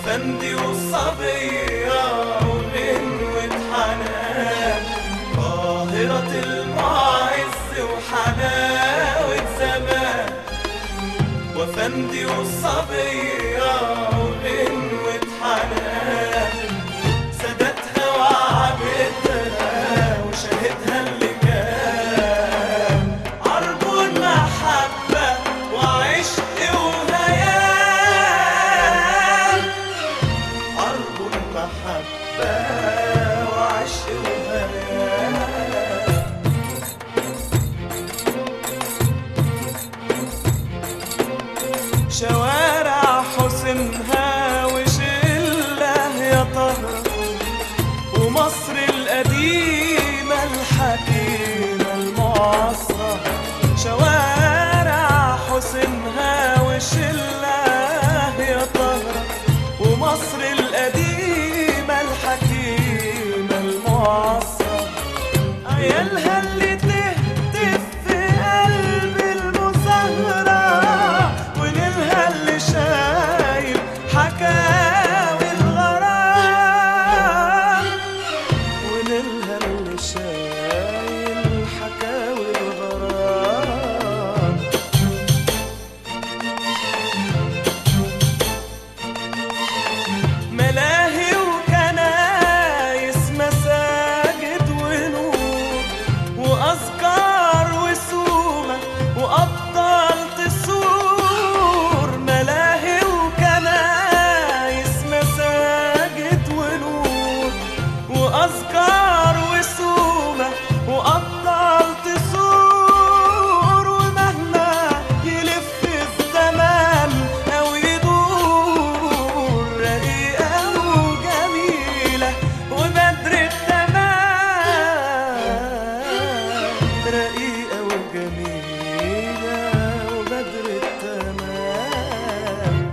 وفندي والصبية وغنوة حنان قاهرة المعز وحلاوة زمان وفندي والصبية وغنوة حنان سادتها وعبدها وشهدها اللي كان عرب المحبة وعشق وهيام عرب المحبة وعشق وهيام شوارع حسنها وشلة يا طهر ومصر القديمة الحكيمة المعصرة شوارع حسنها وشلة يا طهر ومصر القديمة الحكيمة المعصرة عيالها اللي تهتف في قلب المسهرة وليلها اللي شايل حكاوي الغرام وليلها اللي شايل حكاوي الغرام ملاهي وكنايس مساجد ونور وأذكار وسومة وأبطال تسور ملاهي وكنايس مساجد ونور وأذكار وسومة وأبطال تسور ومهما يلف الزمان أو يدور رقيقة وجميلة وبدر التمام رقيقة وجميلة وبدر التمام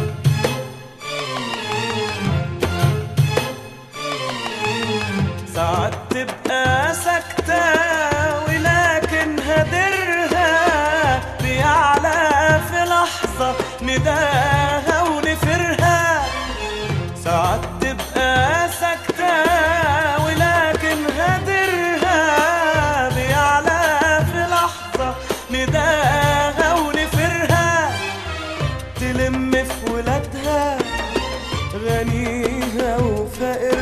ساعات تبقى ساكتة ولكن هدرها بيعلى في لحظة نداها ونفرها ساعات تبقى ساكتة ولكن هدرها بيعلى في لحظة نداها ونفرها تلم في ولادها غنيها وفقرها